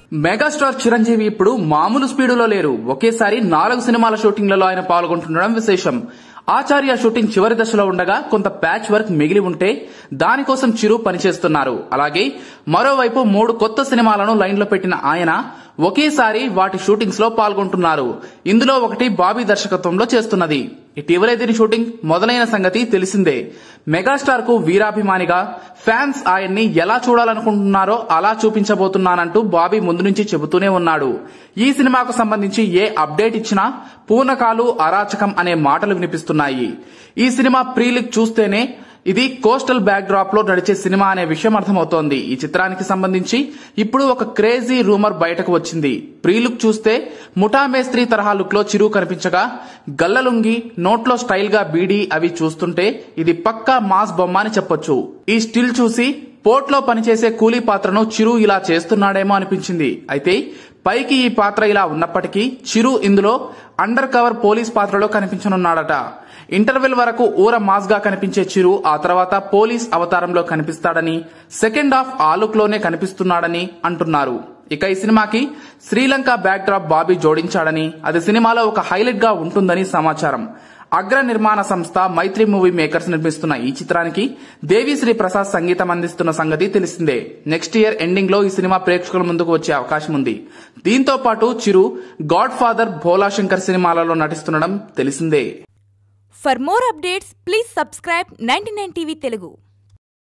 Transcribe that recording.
Megastar Chiranjeevi ఇప్పుడు మామూలు స్పీడులో లేరు ఒకేసారి నాలుగు సినిమాల షూటింగ్లలో ఆయన పాల్గొంటుండడం విశేషం ఆచార్య షూటింగ్ చివరి దశలో ఉండగా కొంత ప్యాచ్ వర్క్ మిగిలి ఉంటే దానికోసం చిరు పనిచేస్తున్నారు అలాగే మరోవైపు మూడు కొత్త సినిమాలను లైన్లో పెట్టిన ఆయన ఒకేసారి వాటి షూటింగ్స్ లో పాల్గొంటున్నారు ఇందులో ఒకటి బాబీ దర్శకత్వంలో చేస్తున్నది ఇటీవలే దీని షూటింగ్ మొదలైన సంగతి తెలిసిందే మెగాస్టార్ కు వీరాభిమానిగా ఫ్యాన్స్ ఆయన్ని ఎలా చూడాలనుకుంటున్నారో అలా చూపించబోతున్నానంటూ బాబీ ముందు నుంచి చెబుతూనే ఉన్నాడు ఈ సినిమాకు సంబంధించి ఏ అప్డేట్ ఇచ్చినా పూనకాలు అరాచకం అనే మాటలు వినిపిస్తున్నాయి ఈ సినిమా ప్రీలిక్ చూస్తేనే ఇది కోస్టల్ బ్యాక్ డ్రాప్ లో నడిచే సినిమా అనే విషయం అర్థమవుతోంది ఈ చిత్రానికి సంబంధించి ఇప్పుడు ఒక క్రేజీ రూమర్ బయటకు వచ్చింది ప్రీలుక్ చూస్తే ముఠా మేస్త్రి తరహా లుక్ లో చిరు కనిపించగా గల్లలుంగి నోట్లో స్టైల్ గా బీడీ అవి చూస్తుంటే ఇది పక్కా మాస్ బొమ్మ అని చెప్పొచ్చు ఈ స్టిల్ చూసి పోర్ట్లో పనిచేసే కూలీ పాత్రను చిరు ఇలా చేస్తున్నాడేమో అనిపించింది అయితే పైకి ఈ పాత్ర ఇలా ఉన్నప్పటికీ చిరు ఇందులో అండర్ కవర్ పోలీస్ పాత్రలో కనిపించనున్నాడట ఇంటర్వెల్ వరకు ఊర మాస్ గా కనిపించే చిరు ఆ తర్వాత పోలీస్ అవతారంలో కనిపిస్తాడని సెకండ్ హాఫ్ ఆ లుక్ లోనే కనిపిస్తున్నాడని అంటున్నారు ఇక ఈ సినిమాకి శ్రీలంక బ్యాక్ డ్రాప్ బాబీ జోడించాడని అది సినిమాలో ఒక హైలైట్ గా ఉంటుందని సమాచారం అగ్ర నిర్మాణ సంస్థ మైత్రి మూవీ మేకర్స్ నిర్మిస్తున్న ఈ చిత్రానికి దేవిశ్రీ ప్రసాద్ సంగీతం అందిస్తున్న సంగతి తెలిసిందే నెక్స్ట్ ఇయర్ ఎండింగ్ లో ఈ సినిమా ప్రేక్షకుల ముందుకు వచ్చే అవకాశం ఉంది దీంతో పాటు చిరు గాడ్ ఫాదర్ భోలా శంకర్ సినిమాలలో నటిస్తుండడం తెలిసిందే For more updates, please subscribe 99 TV Telugu.